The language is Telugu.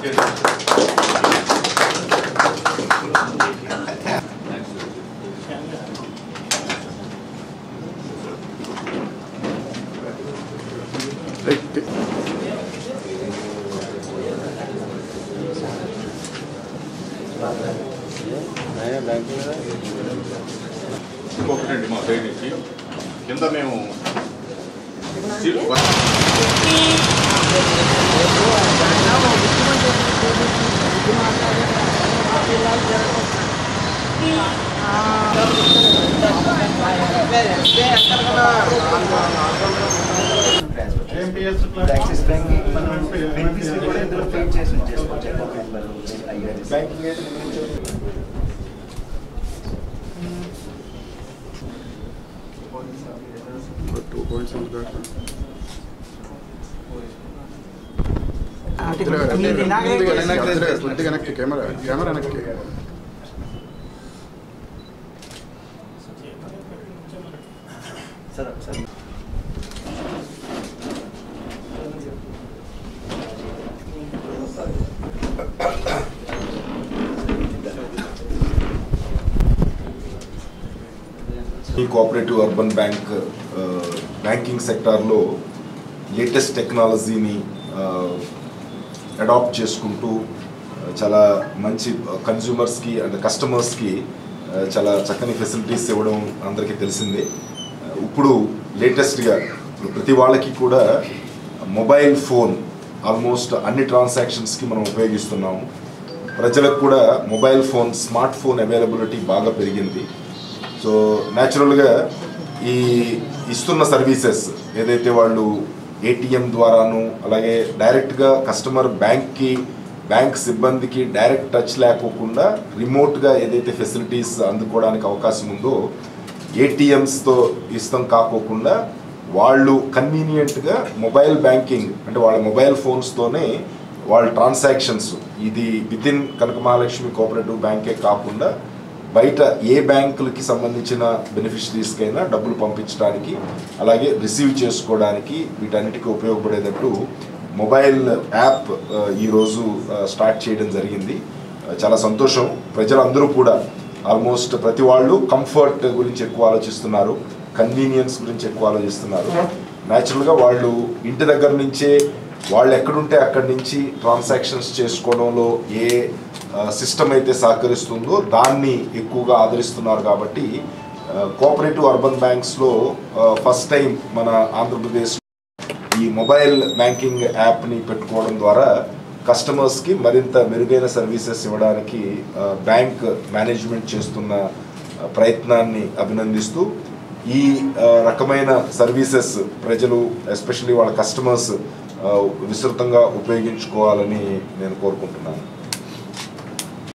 ఇంకొకటండి మా సైడ్ నుంచి కింద మేము సి- యాక్సిస్ బ్యాంక్ మనం బెనిఫిట్స్ కూడా ఇందులో ఫీడ్ చేసి చేసుకోవచ్చు account number IRS banking two points కాక కొద్దిగా వెనక్కి కెమెరా కెమెరా వెనక్కి సార్ సార్ ఈ కోఆపరేటివ్ అర్బన్ బ్యాంక్ ఆ, బ్యాంకింగ్ సెక్టార్లో లేటెస్ట్ టెక్నాలజీని అడాప్ట్ చేసుకుంటూ ఆ, చాలా మంచి కన్జ్యూమర్స్కి అండ్ కస్టమర్స్కి ఆ, చాలా చక్కని ఫెసిలిటీస్ ఇవ్వడం అందరికీ తెలిసిందే ఆ, ఇప్పుడు లేటెస్ట్గా ఇప్పుడు ప్రతి వాళ్ళకి కూడా మొబైల్ ఫోన్ ఆల్మోస్ట్ అన్ని ట్రాన్సాక్షన్స్కి మనం ఉపయోగిస్తున్నాము ప్రజలకు కూడా mobile phone smart phone availability బాగా పెరిగింది సో న్యాచురల్గా ఈ ఇస్తున్న సర్వీసెస్ ఏదైతే వాళ్ళు ఏటీఎం ద్వారాను అలాగే డైరెక్ట్గా కస్టమర్ బ్యాంక్కి బ్యాంక్ సిబ్బందికి డైరెక్ట్ టచ్ లేకోకుండా రిమోట్గా ఏదైతే ఫెసిలిటీస్ అందుకోవడానికి అవకాశం ఉందో ఏటీఎంస్తో ఇస్తాం కాకోకుండా వాళ్ళు కన్వీనియంట్గా మొబైల్ బ్యాంకింగ్ అంటే వాళ్ళ మొబైల్ ఫోన్స్తోనే వాళ్ళ ట్రాన్సాక్షన్స్ ఇది వితిన్ కనక మహాలక్ష్మి కోఆపరేటివ్ బ్యాంకే కాకుండా బయట ఏ బ్యాంకులకి సంబంధించిన బెనిఫిషరీస్కైనా డబ్బులు పంపించడానికి అలాగే రిసీవ్ చేసుకోవడానికి వీటన్నిటికీ ఉపయోగపడేటట్టు మొబైల్ యాప్ ఆ, ఈరోజు ఆ, స్టార్ట్ చేయడం జరిగింది ఆ, చాలా సంతోషం ప్రజలందరూ కూడా ఆల్మోస్ట్ ప్రతి వాళ్ళు కంఫర్ట్ గురించి ఎక్కువ ఆలోచిస్తున్నారు కన్వీనియన్స్ గురించి ఎక్కువ ఆలోచిస్తున్నారు న్యాచురల్గా వాళ్ళు ఇంటి దగ్గర నుంచే వాళ్ళు ఎక్కడుంటే అక్కడి నుంచి ట్రాన్సాక్షన్స్ చేసుకోవడంలో ఏ సిస్టమ్ అయితే సహకరిస్తుందో దాన్ని ఎక్కువగా ఆదరిస్తున్నారు కాబట్టి కోఆపరేటివ్ అర్బన్ బ్యాంక్స్లో ఫస్ట్ టైం మన ఆంధ్రప్రదేశ్ ఈ మొబైల్ బ్యాంకింగ్ యాప్ని పెట్టుకోవడం ద్వారా కస్టమర్స్కి మరింత మెరుగైన సర్వీసెస్ ఇవ్వడానికి ఆ, బ్యాంక్ మేనేజ్మెంట్ చేస్తున్న ఆ, ప్రయత్నాన్ని అభినందిస్తూ ఈ ఆ, రకమైన సర్వీసెస్ ప్రజలు ఎస్పెషల్లీ వాళ్ళ కస్టమర్స్ విస్తృతంగా ఉపయోగించుకోవాలని నేను కోరుకుంటున్నాను